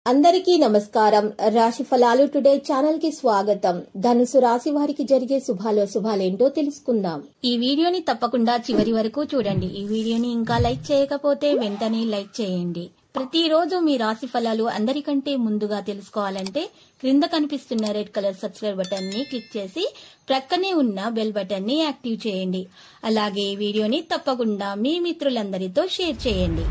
అందరికీ నమస్కారం రాశి ఫలాలు టుడే ఛానల్ కి స్వాగతం ధనుసు రాశి వారికి జరిగే శుభాలో శుభాలేంటో తెలుసుకుందాం ఈ వీడియోని తప్పకుండా చివరి వరకు చూడండి ఈ వీడియోని ఇంకా లైక్ చేయకపోతే వెంటనే లైక్ చేయండి ప్రతిరోజు మీ రాశి ఫలాలు అందరికంటే ముందుగా తెలుసుకోవాలంటే క్రింద కనిపిస్తున్న రెడ్ కలర్ సబ్స్క్రైబ్ బటన్ ని క్లిక్ చేసి ప్రక్కనే ఉన్న బెల్ బటన్ ని యాక్టివ్ చేయండి అలాగే ఈ వీడియోని తప్పకుండా మీ మిత్రులందరితో షేర్ చేయండి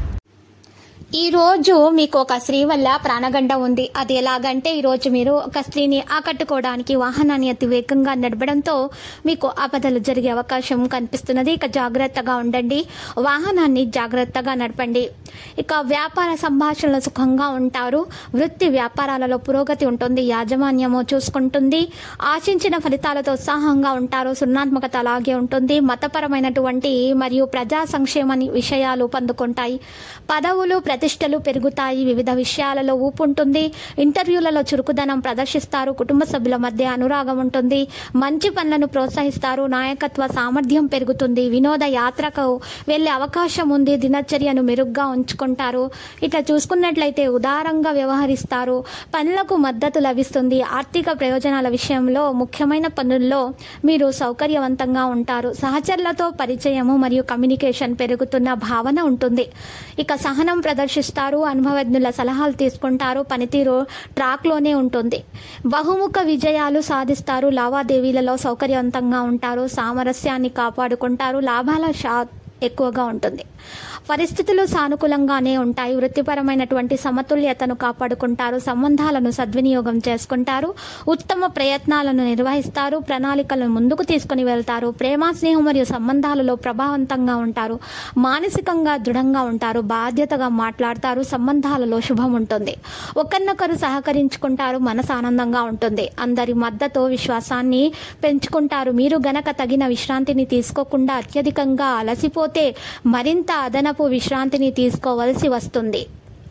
ఈ రోజు మీకు ఒక స్త్రీ వల్ల ప్రాణగండ ఉంది అది ఎలాగంటే ఈ రోజు మీరు ఒక స్త్రీని ఆకట్టుకోవడానికి వాహనాన్ని అతి వేగంగా నడపడంతో మీకు ఆపదలు జరిగే అవకాశం కనిపిస్తున్నది ఇక జాగ్రత్తగా ఉండండి వాహనాన్ని జాగ్రత్తగా నడపండి ఇక వ్యాపార సంభాషణలు సుఖంగా ఉంటారు వృత్తి వ్యాపారాలలో పురోగతి ఉంటుంది యాజమాన్యము చూసుకుంటుంది ఆశించిన ఫలితాలతో ఉత్సాహంగా ఉంటారు సున్నాత్మకత అలాగే ఉంటుంది మతపరమైనటువంటి మరియు ప్రజా సంక్షేమ విషయాలు పొందుకుంటాయి పదవులు ప్రతిష్టలు పెరుగుతాయి వివిధ విషయాలలో ఊపు ఉంటుంది ఇంటర్వ్యూలలో చురుకుదనం ప్రదర్శిస్తారు కుటుంబ సభ్యుల మధ్య అనురాగం ఉంటుంది మంచి పనులను ప్రోత్సహిస్తారు నాయకత్వ సామర్థ్యం పెరుగుతుంది వినోద యాత్రకు వెళ్లే అవకాశం ఉంది దినచర్యను మెరుగ్గా ఉంచుకుంటారు ఇట్లా చూసుకున్నట్లయితే ఉదారంగా వ్యవహరిస్తారు పనులకు మద్దతు లభిస్తుంది ఆర్థిక ప్రయోజనాల విషయంలో ముఖ్యమైన పనుల్లో మీరు సౌకర్యవంతంగా ఉంటారు సహచరులతో పరిచయము మరియు కమ్యూనికేషన్ పెరుగుతున్న భావన ఉంటుంది ఇక సహనం ప్రదర్శిస్తారు అనుభవజ్ఞుల సలహాలు తీసుకుంటారు పనితీరు ట్రాక్లోనే ఉంటుంది బహుముఖ విజయాలు సాధిస్తారు లావాదేవీలలో సౌకర్యవంతంగా ఉంటారు సామరస్యాన్ని కాపాడుకుంటారు లాభాల షా ఎక్కువగా ఉంటుంది పరిస్థితులు సానుకూలంగానే ఉంటాయి వృత్తిపరమైనటువంటి సమతుల్యతను కాపాడుకుంటారు సంబంధాలను సద్వినియోగం చేసుకుంటారు ఉత్తమ ప్రయత్నాలను నిర్వహిస్తారు ప్రణాళికలను ముందుకు తీసుకుని వెళ్తారు ప్రేమ స్నేహం మరియు సంబంధాలలో ప్రభావవంతంగా ఉంటారు మానసికంగా దృఢంగా ఉంటారు బాధ్యతగా మాట్లాడతారు సంబంధాలలో శుభం ఉంటుంది ఒకరినొకరు సహకరించుకుంటారు మనసు ఆనందంగా ఉంటుంది అందరి మద్దతు విశ్వాసాన్ని పెంచుకుంటారు మీరు గనక తగిన విశ్రాంతిని తీసుకోకుండా అత్యధికంగా అలసిపోతే మరింత అదనపు విశ్రాంతిని తీసుకోవలసి వస్తుంది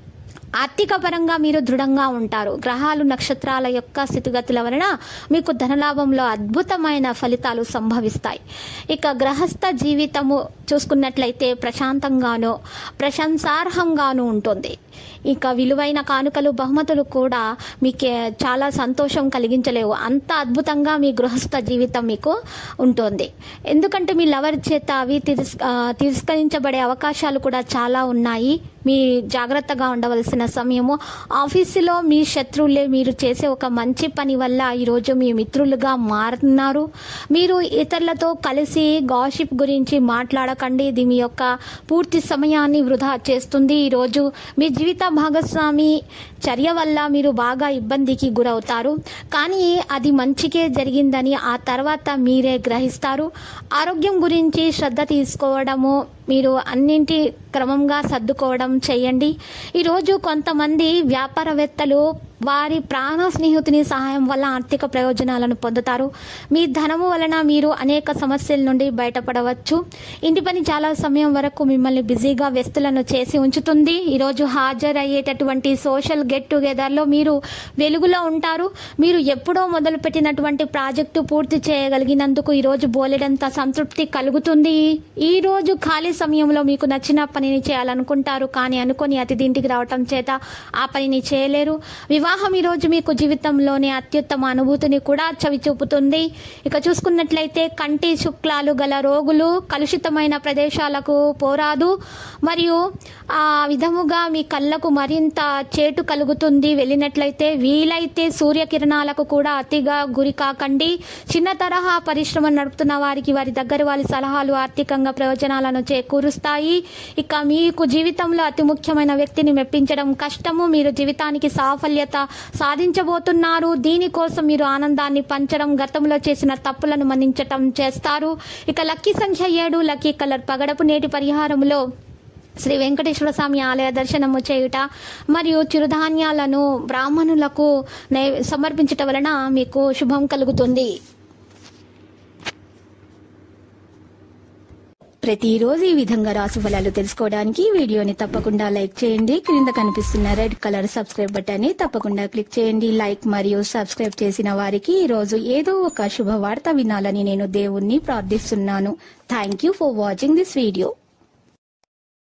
ఆర్థిక పరంగా మీరు దృఢంగా ఉంటారు గ్రహాలు నక్షత్రాల యొక్క స్థితిగతుల వలన మీకు ధనలాభంలో అద్భుతమైన ఫలితాలు సంభవిస్తాయి ఇక గ్రహస్థ జీవితము చూసుకున్నట్లయితే ప్రశాంతంగాను ప్రశంసార్హంగాను ఉంటుంది ఇక విలువైన కానుకలు బహుమతులు కూడా మీకు చాలా సంతోషం కలిగించలేవు అంత అద్భుతంగా మీ గృహస్థ జీవితం మీకు ఉంటుంది ఎందుకంటే మీ లవర్ చేత అవి తిరస్ తిరస్కరించబడే అవకాశాలు కూడా చాలా ఉన్నాయి మీ జాగ్రత్తగా ఉండవలసిన సమయము ఆఫీసులో మీ శత్రువులే మీరు చేసే ఒక మంచి పని వల్ల ఈరోజు మీ మిత్రులుగా మారుతున్నారు మీరు ఇతరులతో కలిసి గాషిప్ గురించి మాట్లాడకండి ఇది మీ యొక్క పూర్తి సమయాన్ని వృధా చేస్తుంది ఈరోజు మీ జీవిత భాగస్వామి చర్య వల్ల మీరు బాగా ఇబ్బందికి గురవుతారు కానీ అది మంచికే జరిగిందని ఆ తర్వాత మీరే గ్రహిస్తారు ఆరోగ్యం గురించి శ్రద్ధ తీసుకోవడము మీరు అన్నింటి క్రమంగా సర్దుకోవడం చేయండి ఈరోజు కొంతమంది వ్యాపారవేత్తలు వారి ప్రాణ స్నేహితుని సహాయం వల్ల ఆర్థిక ప్రయోజనాలను పొందుతారు మీ ధనము వలన మీరు అనేక సమస్యల నుండి బయటపడవచ్చు ఇంటి పని చాలా సమయం వరకు మిమ్మల్ని బిజీగా వ్యస్తులను చేసి ఉంచుతుంది ఈరోజు హాజరయ్యేటటువంటి సోషల్ గెట్ టుగెదర్లో మీరు వెలుగులో ఉంటారు మీరు ఎప్పుడో మొదలుపెట్టినటువంటి ప్రాజెక్టు పూర్తి చేయగలిగినందుకు ఈరోజు బోలెడంత సంతృప్తి కలుగుతుంది ఈ రోజు ఖాళీ సమయంలో మీకు నచ్చిన పనిని చేయాలనుకుంటారు కానీ అనుకొని అతిథి ఇంటికి రావటం చేత ఆ పనిని చేయలేరు వివాహం ఈరోజు మీకు జీవితంలోని అత్యుత్తమ అనుభూతిని కూడా చవి చూపుతుంది ఇక చూసుకున్నట్లయితే కంటి శుక్లాలు గల రోగులు కలుషితమైన ప్రదేశాలకు పోరాదు మరియు ఆ విధముగా మీ కళ్ళకు మరింత చేటు కలుగుతుంది వెళ్ళినట్లయితే వీలైతే సూర్యకిరణాలకు కూడా అతిగా గురి కాకండి చిన్న తరహా పరిశ్రమ నడుపుతున్న వారికి వారి దగ్గర వారి సలహాలు ఆర్థికంగా ప్రయోజనాలను చేకూరుస్తాయి ఇక మీకు జీవితంలో అతి ముఖ్యమైన వ్యక్తిని మెప్పించడం కష్టము మీరు జీవితానికి సాఫల్యత సాధించబోతున్నారు దీనికోసం మీరు ఆనందాన్ని పంచడం గతంలో చేసిన తప్పులను మన్నించటం చేస్తారు ఇక లక్కీ సంఖ్య ఏడు లక్కీ కలర్ పగడపు నేటి పరిహారంలో శ్రీ వెంకటేశ్వర స్వామి ఆలయ దర్శనము చేయుట మరియు చిరుధాన్యాలను బ్రాహ్మణులకు నై సమర్పించటం వలన మీకు శుభం కలుగుతుంది ప్రతిరోజు ఈ విధంగా రాశి ఫలాలు తెలుసుకోవడానికి ఈ వీడియోని తప్పకుండా లైక్ చేయండి క్రింద కనిపిస్తున్న రెడ్ కలర్ సబ్స్క్రైబ్ బటన్ ని తప్పకుండా క్లిక్ చేయండి లైక్ మరియు సబ్స్క్రైబ్ చేసిన వారికి ఈ రోజు ఏదో ఒక శుభవార్త వినాలని నేను దేవుణ్ణి ప్రార్థిస్తున్నాను thank you for watching this video